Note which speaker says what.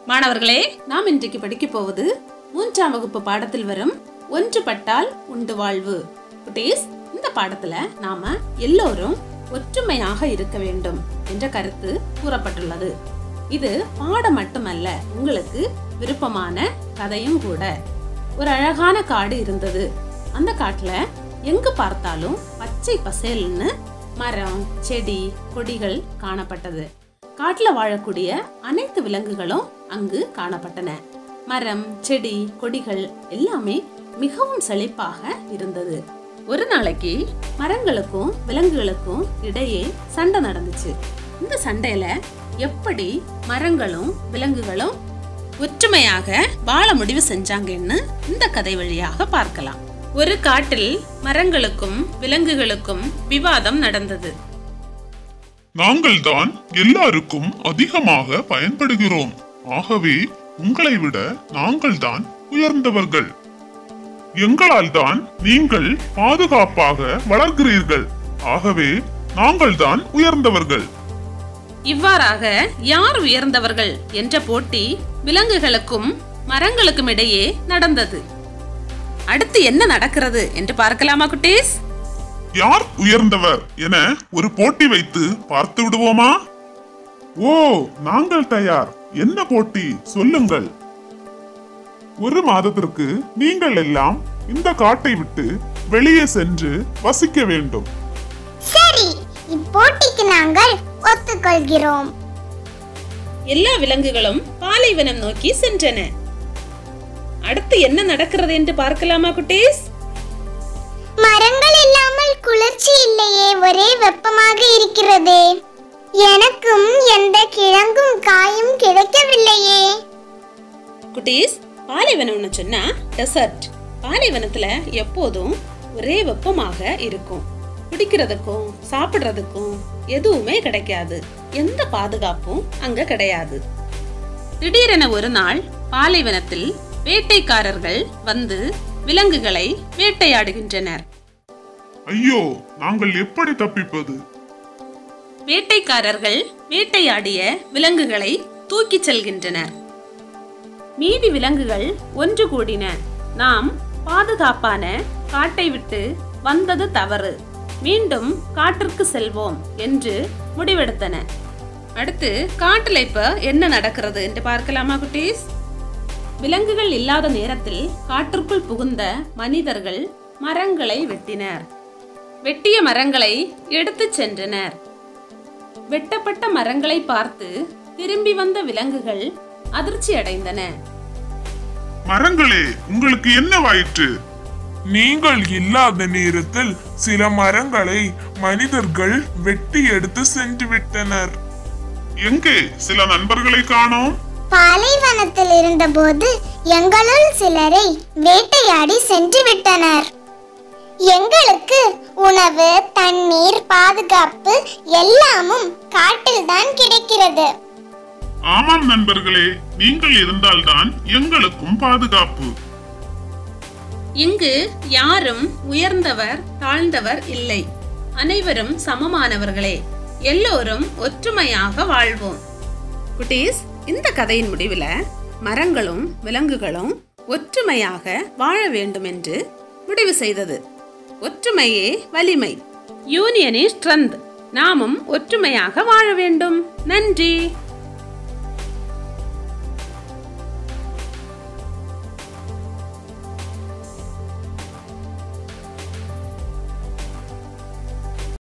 Speaker 1: மாணவர்களே நாம் இன்றைக்கு படிக்க போவது மூன்றாம் வகுப்பு பாடத்தில் வரும் ஒன்றுபட்டால் உண்டு வாழ்வு குட்டீஸ் இந்த பாடத்துல நாம எல்லோரும் ஒற்றுமையாக இருக்க வேண்டும் என்ற கருத்து கூறப்பட்டுள்ளது இது பாடம் மட்டுமல்ல உங்களுக்கு விருப்பமான கதையும் கூட ஒரு அழகான காடு இருந்தது அந்த காட்டுல எங்கு பார்த்தாலும் பச்சை பசேல்னு மரம் செடி கொடிகள் காணப்பட்டது காட்டுல வாழக்கூடிய அனைத்து விலங்குகளும் அங்கு காணப்பட்டன மரம் செடி கொடிகள் எல்லாமே மிகவும் செழிப்பாக இருந்தது ஒரு நாளைக்கு மரங்களுக்கும் விலங்குகளுக்கும் இடையே சண்டை நடந்துச்சு இந்த சண்டையில எப்படி மரங்களும் விலங்குகளும் ஒற்றுமையாக வாழ முடிவு செஞ்சாங்கன்னு இந்த கதை வழியாக பார்க்கலாம் ஒரு காட்டில் மரங்களுக்கும் விலங்குகளுக்கும் விவாதம் நடந்தது
Speaker 2: நாங்கள் தான் எல்லாருக்கும் அதிகமாக பயன்படுகிறோம் ஆகவே உங்களை விட நாங்கள் தான் உயர்ந்தவர்கள் எங்களால் தான் நீங்கள் பாதுகாப்பாக வளர்கிறீர்கள் ஆகவே நாங்கள் தான் உயர்ந்தவர்கள்
Speaker 1: இவ்வாறாக யார் உயர்ந்தவர்கள் என்ற போட்டி விலங்குகளுக்கும் மரங்களுக்கும் இடையே நடந்தது அடுத்து என்ன நடக்கிறது என்று பார்க்கலாமா குட்டீஸ்
Speaker 2: யார் உயர்ந்தவர் என ஒரு போட்டி வைத்து பார்த்து விடுவோமா ஓ நாங்கள் தயார் என்ன போட்டி சொல்லுங்கள் ஒரு மாதத்திற்கு நீங்கள் எல்லாம் இந்த காட்டை விட்டு வெளியே சென்று வசிக்க வேண்டும்
Speaker 3: சரி இப்போட்டிக்கு நாங்கள் ஒத்துக்கொள்கிறோம்
Speaker 1: எல்லா விலங்குகளும் பாலைவனம் நோக்கி சென்றன அடுத்து என்ன நடக்கிறது என்று பார்க்கலாமா குட்டீஸ்
Speaker 3: மரங்கள் இல்லாமல் குளிர்ச்சி இல்லையே ஒரே வெப்பமாக இருக்கிறதே எனக்கும் எந்த கிழங்கும் காயும் கிடைக்கவில்லையே
Speaker 1: குட்டீஸ் பாலைவனம்னு சொன்னா டெசர்ட் பாலைவனத்துல எப்போதும் ஒரே வெப்பமாக இருக்கும் குடிக்கிறதுக்கும் சாப்பிடுறதுக்கும் எதுவுமே கிடைக்காது எந்த பாதுகாப்பும் அங்க கிடையாது திடீரென ஒரு நாள் பாலைவனத்தில் வேட்டைக்காரர்கள் வந்து விலங்குகளை வேட்டையாடுகின்றனர்
Speaker 2: ஐயோ நாங்கள் எப்படி தப்பிப்பது
Speaker 1: வேட்டைக்காரர்கள் வேட்டையாடிய விலங்குகளை தூக்கிச் செல்கின்றனர் மீதி விலங்குகள் ஒன்று கூடின நாம் பாதுகாப்பான காட்டை விட்டு வந்தது தவறு மீண்டும் காட்டிற்கு செல்வோம் என்று முடிவெடுத்தன அடுத்து காட்டுல இப்ப என்ன நடக்கிறது என்று பார்க்கலாமா குட்டீஸ் விலங்குகள் இல்லாத நேரத்தில் காட்டிற்குள் புகுந்த மனிதர்கள் மரங்களை வெட்டினர் வெட்டிய மரங்களை எடுத்துச் சென்றனர் வெட்டப்பட்ட மரங்களை பார்த்து திரும்பி வந்த விலங்குகள் அதிர்ச்சி அடைந்தன
Speaker 2: மரங்களே உங்களுக்கு என்னவாயிற்று
Speaker 4: நீங்கள் இல்லாத நேரத்தில் சில மரங்களை மனிதர்கள் வெட்டி எடுத்து சென்று விட்டனர்
Speaker 2: எங்கே சில நண்பர்களை காணோம்
Speaker 3: பாலைவனத்தில் இருந்தபோது எங்களுள் சிலரை வேட்டையாடி சென்று விட்டனர் எங்களுக்கு உணவு தண்ணீர் பாதுகாப்பு எல்லாமும் காட்டில்தான் கிடைக்கிறது
Speaker 2: ஆமாம் நண்பர்களே நீங்கள் இருந்தால்தான் எங்களுக்கும் பாதுகாப்பு
Speaker 1: இங்கு யாரும் உயர்ந்தவர் தாழ்ந்தவர் இல்லை அனைவரும் சமமானவர்களே எல்லோரும் ஒற்றுமையாக வாழ்வோம் குட்டீஸ் இந்த கதையின் முடிவுல மரங்களும் விலங்குகளும் ஒற்றுமையாக வாழ வேண்டும் என்று முடிவு செய்தது ஒற்றுமையே வலிமை யூனியனே ஸ்ட்ரென்த் நாமும் ஒற்றுமையாக வாழ வேண்டும் நன்றி